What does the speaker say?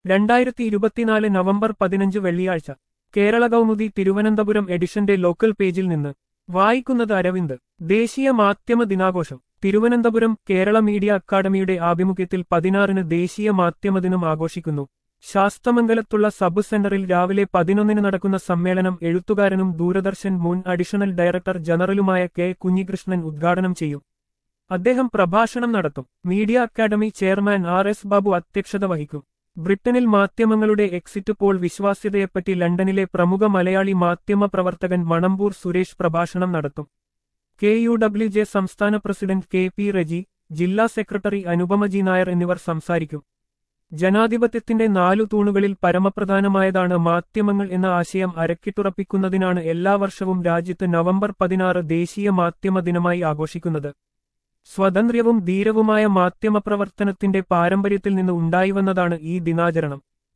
രണ്ടായിരത്തി ഇരുപത്തിനാല് നവംബർ പതിനഞ്ച് വെള്ളിയാഴ്ച കേരള കൗമുദി തിരുവനന്തപുരം എഡിഷന്റെ ലോക്കൽ പേജിൽ നിന്ന് വായിക്കുന്നത് അരവിന്ദ് ദേശീയ മാധ്യമ ദിനാഘോഷം തിരുവനന്തപുരം കേരള മീഡിയ അക്കാദമിയുടെ ആഭിമുഖ്യത്തിൽ പതിനാറിന് ദേശീയ മാധ്യമ ദിനം ആഘോഷിക്കുന്നു ശാസ്തമംഗലത്തുള്ള സബ് സെന്ററിൽ രാവിലെ പതിനൊന്നിന് നടക്കുന്ന സമ്മേളനം എഴുത്തുകാരനും ദൂരദർശൻ മുൻ അഡീഷണൽ ഡയറക്ടർ ജനറലുമായ കെ കുഞ്ഞികൃഷ്ണൻ ഉദ്ഘാടനം ചെയ്യും അദ്ദേഹം പ്രഭാഷണം നടത്തും media academy chairman R S Babu അധ്യക്ഷത വഹിക്കും ബ്രിട്ടനിൽ മാധ്യമങ്ങളുടെ എക്സിറ്റ് പോൾ വിശ്വാസ്യതയെപ്പറ്റി ലണ്ടനിലെ പ്രമുഖ മലയാളി മാധ്യമ പ്രവർത്തകൻ മണമ്പൂർ സുരേഷ് പ്രഭാഷണം നടത്തും കെ യു ഡബ്ല്യു ജെ സംസ്ഥാന പ്രസിഡന്റ് കെ പി റജി ജില്ലാ സെക്രട്ടറി അനുപമജി നായർ എന്നിവർ സംസാരിക്കും ജനാധിപത്യത്തിന്റെ നാലു തൂണുകളിൽ പരമപ്രധാനമായതാണ് മാധ്യമങ്ങൾ എന്ന ആശയം അരക്കിട്ടുറപ്പിക്കുന്നതിനാണ് എല്ലാ വർഷവും രാജ്യത്ത് നവംബർ പതിനാറ് ദേശീയ മാധ്യമ ദിനമായി ആഘോഷിക്കുന്നത് സ്വതന്ത്രവും ധീരവുമായ മാധ്യമപ്രവർത്തനത്തിന്റെ പാരമ്പര്യത്തിൽ നിന്ന് ഉണ്ടായിവന്നതാണ് ഈ ദിനാചരണം